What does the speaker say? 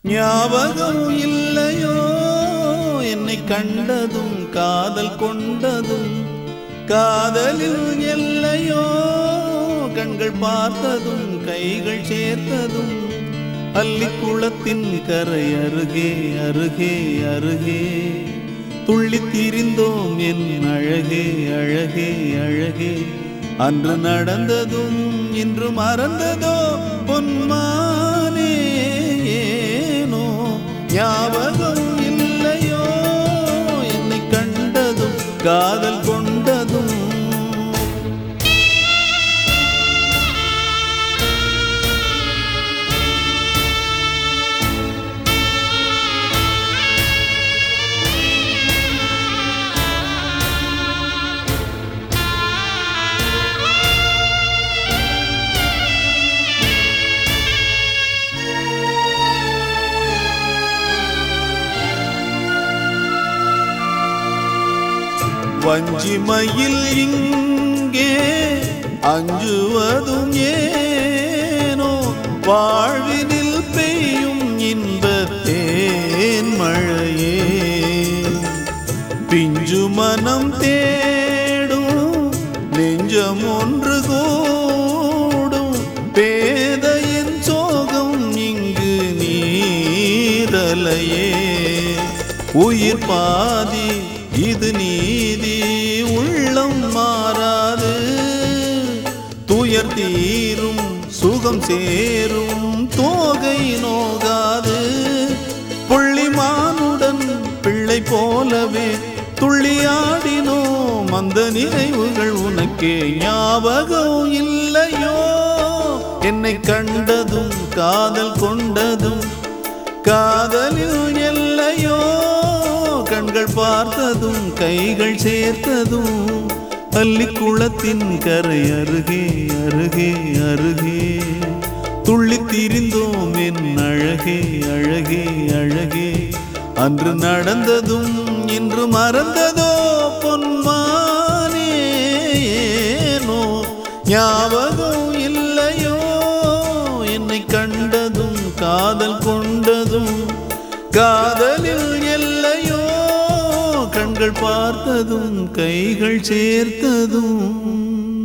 ஞாபகம் இல்லையோ என்னை கண்டதும் காதல் கொண்டதும் காதலில் எல்லையோ கண்கள் பார்த்ததும் கைகள் சேர்த்ததும் அள்ளிக்குளத்தின் கரை அருகே அருகே அருகே துள்ளித் திரிந்தோம் என் அழகே அழகே அழகே அன்று நடந்ததும் இன்று மறந்ததோ பொன்மானே ஏனோ ஞாபகம் இல்லையோ என்னை கண்டதும் காதல் கொண்டதும் வஞ்சிமையில் இங்கே அஞ்சுவதும் ஏனோ வாழ்வினில் பெய்யும் இன்பத்தேன் மழையே பிஞ்சு மனம் தேடும் நெஞ்சம் ஒன்று கூடும் பேதையின் சோகம் இங்கு நீரலையே உயிர் பாதி இது நீதி உள்ளம் மாறாது துயர் தீரும் சுகம் சேரும் தோகை நோகாது புள்ளிமானுடன் பிள்ளை போலவே துள்ளியாடினோம் அந்த நினைவுகள் உனக்கே ஞாபகம் இல்லையோ என்னை கண்டதும் காதல் கொண்டதும் காதலில் எல்லையோ கண்கள் பார்த்ததும் கைகள் சேர்த்ததும் பள்ளிக்குளத்தின் கரை அருகே அருகே அருகே துள்ளித் திரிந்தோம் என் அழகே அழகே அழகே அன்று நடந்ததும் இன்று மறந்ததோ பொன்மானே ஏனோ ஞாபகம் இல்லையோ என்னை கண்டதும் காதல் கொண்டதும் காதலில் எல்லையோ கண்கள் பார்த்ததும் கைகள் சேர்த்ததும்